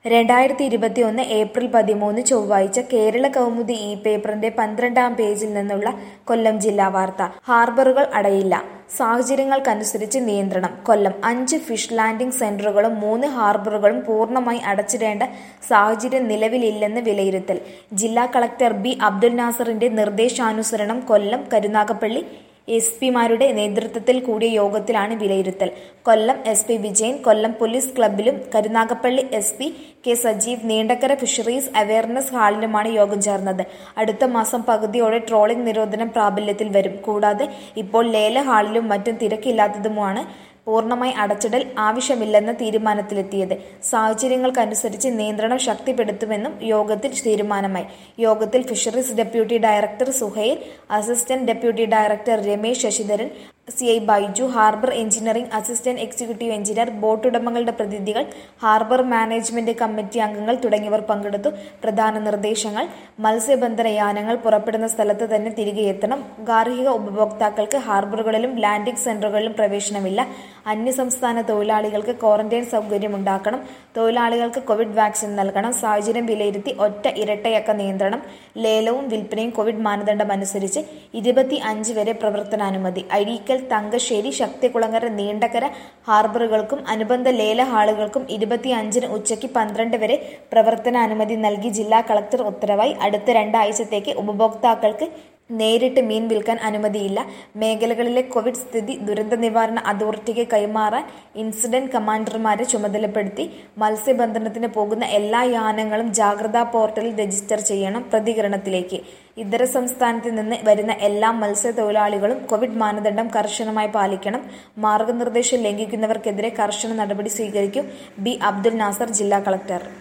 രണ്ടായിരത്തി ഇരുപത്തിയൊന്ന് ഏപ്രിൽ പതിമൂന്ന് ചൊവ്വാഴ്ച കേരള കൗമുദി ഈ പേപ്പറിന്റെ പന്ത്രണ്ടാം പേജിൽ നിന്നുള്ള കൊല്ലം ജില്ലാ വാർത്ത ഹാർബറുകൾ അടയില്ല സാഹചര്യങ്ങൾക്കനുസരിച്ച് നിയന്ത്രണം കൊല്ലം അഞ്ച് ഫിഷ് ലാൻഡിംഗ് സെന്ററുകളും മൂന്ന് ഹാർബറുകളും പൂർണ്ണമായി അടച്ചിടേണ്ട സാഹചര്യം നിലവിലില്ലെന്ന് വിലയിരുത്തൽ ജില്ലാ കളക്ടർ ബി അബ്ദുൽ നാസറിന്റെ നിർദ്ദേശാനുസരണം കൊല്ലം കരുനാഗപ്പള്ളി എസ് പിമാരുടെ നേതൃത്വത്തിൽ കൂടിയ യോഗത്തിലാണ് വിലയിരുത്തൽ Kollam S P Vijayan Kollam police ക്ലബിലും Karunagappally S P K Sajeev Neendakara fisheries awareness ഹാളിലുമാണ് യോഗം ചേർന്നത് അടുത്ത മാസം പകുതിയോടെ ട്രോളിംഗ് നിരോധനം പ്രാബല്യത്തിൽ വരും കൂടാതെ ഇപ്പോൾ ലേല ഹാളിലും മറ്റും തിരക്കില്ലാത്തതുമാണ് പൂർണ്ണമായി അടച്ചിടൽ ആവശ്യമില്ലെന്ന തീരുമാനത്തിലെത്തിയത് സാഹചര്യങ്ങൾക്കനുസരിച്ച് നിയന്ത്രണം ശക്തിപ്പെടുത്തുമെന്നും യോഗത്തിൽ തീരുമാനമായി യോഗത്തിൽ fisheries deputy director Suhail assistant deputy director Ramesh Sasidharan C I Baiju harbour engineering assistant executive engineer boat ഉടമകളുടെ പ്രതിനിധികൾ ഹാർബർ മാനേജ്മെന്റ് കമ്മിറ്റി അംഗങ്ങൾ തുടങ്ങിയവർ പങ്കെടുത്തു പ്രധാന നിർദ്ദേശങ്ങൾ മത്സ്യബന്ധന യാനങ്ങൾ പുറപ്പെടുന്ന സ്ഥലത്ത് തന്നെ തിരികെ എത്തണം ഗാർഹിക ഉപഭോക്താക്കൾക്ക് ഹാർബറുകളിലും ലാൻഡിംഗ് സെന്ററുകളിലും പ്രവേശനമില്ല അന്യസംസ്ഥാന തൊഴിലാളികൾക്ക് ക്വാറന്റൈൻ സൗകര്യമുണ്ടാക്കണം തൊഴിലാളികൾക്ക് കോവിഡ് വാക്സിൻ നൽകണം സാഹചര്യം വിലയിരുത്തി ഒറ്റ ഇരട്ടയക്ക നിയന്ത്രണം ലേലവും വിൽപ്പനയും കോവിഡ് മാനദണ്ഡം അനുസരിച്ച് ഇരുപത്തി അഞ്ച് വരെ പ്രവർത്തനാനുമതി അഴീക്കൽ തങ്കശ്ശേരി ശക്തികുളങ്ങര നീണ്ടകര ഹാർബറുകൾക്കും അനുബന്ധ ലേല ഹാളുകൾക്കും ഇരുപത്തിയഞ്ചിന് ഉച്ചയ്ക്ക് പന്ത്രണ്ട് വരെ പ്രവർത്തനാനുമതി നൽകി ജില്ലാ കളക്ടർ ഉത്തരവായി അടുത്ത രണ്ടാഴ്ചത്തേക്ക് ഉപഭോക്താക്കൾക്ക് നേരിട്ട് മീൻ വിൽക്കാൻ അനുമതിയില്ല മേഖലകളിലെ കോവിഡ് സ്ഥിതി ദുരന്ത നിവാരണ അതോറിറ്റിക്ക് കൈമാറാൻ ഇൻസിഡന്റ് കമാൻഡർമാരെ ചുമതലപ്പെടുത്തി മത്സ്യബന്ധനത്തിന് പോകുന്ന എല്ലാ യാനങ്ങളും ജാഗ്രതാ പോർട്ടലിൽ രജിസ്റ്റർ ചെയ്യണം പ്രതികരണത്തിലേക്ക് ഇതര സംസ്ഥാനത്ത് നിന്ന് വരുന്ന എല്ലാ മത്സ്യത്തൊഴിലാളികളും കോവിഡ് മാനദണ്ഡം കർശനമായി പാലിക്കണം മാർഗനിർദ്ദേശം ലംഘിക്കുന്നവർക്കെതിരെ കർശന നടപടി സ്വീകരിക്കും ബി അബ്ദുൽ നാസർ ജില്ലാ കളക്ടർ